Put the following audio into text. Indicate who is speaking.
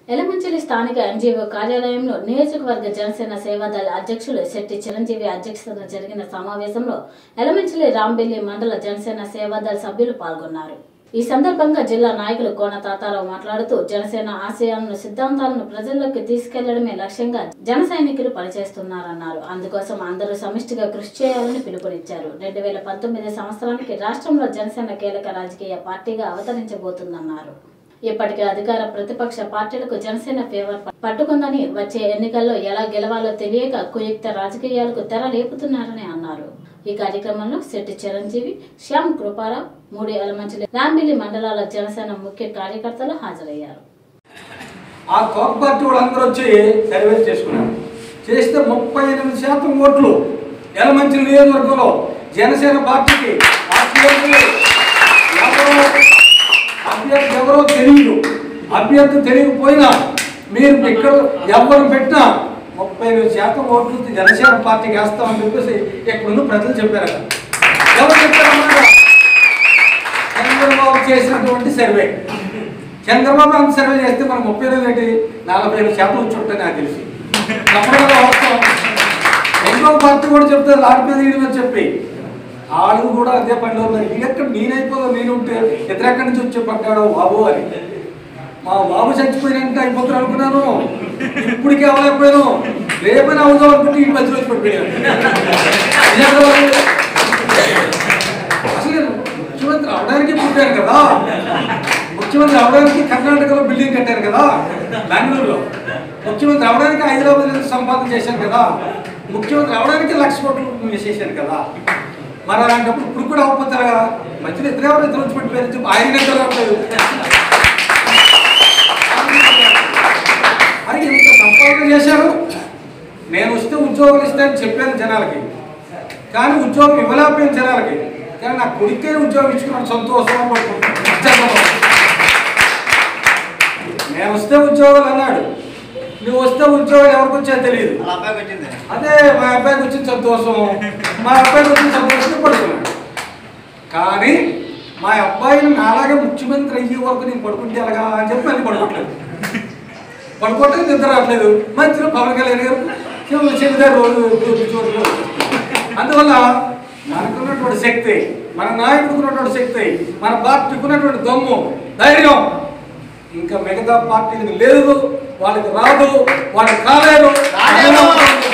Speaker 1: ఎలమంచిలి స్థానిక ఎన్జీఓ కార్యాలయంలో నియోజకవర్గ జనసేన సేవాదళ అధ్యక్షులు శెట్టి చిరంజీవి అధ్యక్షతన జరిగిన సమావేశంలో ఎలమంచిలి రాంబెల్లి మండల జనసేన సేవాదళ సభ్యులు పాల్గొన్నారు ఈ సందర్భంగా జిల్లా నాయకులు కోన తాతారావు మాట్లాడుతూ జనసేన ఆశయాలను సిద్ధాంతాలను ప్రజల్లోకి తీసుకెళ్లడమే లక్ష్యంగా జన సైనికులు పనిచేస్తున్నారన్నారు అందుకోసం అందరూ సమిష్టిగా కృషి చేయాలని పిలుపునిచ్చారు రెండు వేల పంతొమ్మిది సంవత్సరానికి రాష్ట్రంలో జనసేన కీలక రాజకీయ పార్టీగా అవతరించబోతుందన్నారు ఇప్పటికే అధికార ప్రతిపక్ష పార్టీలకు జనసేన ఫేవర్ పట్టుకుందని వచ్చే ఎన్నికల్లో ఎలా గెలవాలో తెలియక కుయుక్త రాజకీయాలకు తెర లేపుతున్నారని అన్నారు ఈ కార్యక్రమంలో శెట్టి చిరంజీవి శ్యామ్ కృపారావు మూడి అలమంచిలి రాంబిల్లి మండలాల జనసేన ముఖ్య కార్యకర్తలు హాజరయ్యారు
Speaker 2: ఆ కోక పార్టీ వాళ్ళందరూ వచ్చి సర్వే చేసుకున్నారు చేస్తే ముప్పై ఎనిమిది శాతం ఓట్లు ఎలమంచి నియోజకవర్గంలో జనసేన పార్టీకి ఆ అభ్యర్థి ఎవరో అభ్యర్థి ఎవరో తెలియదు అభ్యర్థి తెలియకపోయినా మీరు ఇక్కడ ఎవరు పెట్టినా ముప్పై ఎనిమిది శాతం ఓట్లు జనసేన పార్టీకి వేస్తామని చెప్పేసి ఇక్కడున్న ప్రజలు చెప్పారట ఎవరు చెప్పారన్నమాట చంద్రబాబు చేసినటువంటి సర్వే చంద్రబాబు అంత సర్వే చేస్తే మనం ముప్పై ఎనిమిది ఏంటి నలభై ఐదు శాతం వచ్చి ఉంటాయి నాకు తెలిసి తప్పకుండా వాస్తవం ఇంకో పార్టీ కూడా చెప్తారు లాడ్ మీద ఈయన చెప్పి వాళ్ళు కూడా అదే పనిలో ఉన్నారు ఈడెక్కడ నేనైపోదా నేను ఉంటే ఎక్కడెక్కడి నుంచి వచ్చి పడ్డాడో బాబు అని మా బాబు చచ్చిపోయినంటే అయిపోతారు అనుకున్నాను ఇప్పటికే అవ్వలేకపోయాను రేపైనా అవుదాం అనుకుంటే ఈ మధ్యలో వచ్చి పడిపోయాను అసలు నేను ముఖ్యమంత్రి అవడానికి పుట్టాను కదా ముఖ్యమంత్రి అవడానికి కర్ణాటకలో బిల్డింగ్ కట్టారు కదా బెంగళూరులో ముఖ్యమంత్రి అవడానికి హైదరాబాద్ సంపాదన చేశాను కదా ముఖ్యమంత్రి అవడానికి లక్ష కోట్లు చేశాను కదా మరి అలాంటప్పుడు ఇప్పుడు కూడా అవ్వకపోతారా మధ్యలో ఇద్దరు ఎవరు ఇద్దరు వచ్చి పెట్టారు చెప్పి ఆయన నిద్ర రావట్లేదు మరి ఇంత సంపాదన చేశారు నేను వస్తే ఉద్యోగాలు ఇస్తానని చెప్పాను జనాలకి కానీ ఉద్యోగం ఇవ్వలేకపోయాను జనాలకి కానీ నా కొడుకే ఉద్యోగం ఇచ్చుకున్నాను సంతోషం పడుకుంటున్నాను నేను వస్తే ఉద్యోగాలు అన్నాడు నువ్వు వస్తే ఉద్యోగాలు ఎవరికి వచ్చా తెలియదు
Speaker 3: అలా అబ్బాయికి వచ్చింది
Speaker 2: అదే మా అబ్బాయికి వచ్చిన సంతోషం మా అబ్బాయికి వచ్చిన సంతోషం పడుకున్నాడు కానీ మా అబ్బాయిని నాలాగే ముఖ్యమంత్రి అయ్యే వరకు నేను పడుకుంటే ఎలాగా అని చెప్పి అది పడుకోవట్లేదు పడుకోవట్లేదు నిద్ర రావట్లేదు మంచిగా పవన్ కళ్యాణ్ గారు శివ- శివ గారు రోజు కూర్చోవట్లేదు. అందువల్ల మనకున్నటువంటి శక్తి మన నాయకుడికి ఉన్నటువంటి శక్తి మన పార్టీకి ఉన్నటువంటి దమ్ము ధైర్యం ఇంకా మిగతా పార్టీలకు లేదు వాళ్ళకి రాదు వాళ్ళకి కాలేదు
Speaker 3: రాలేదు.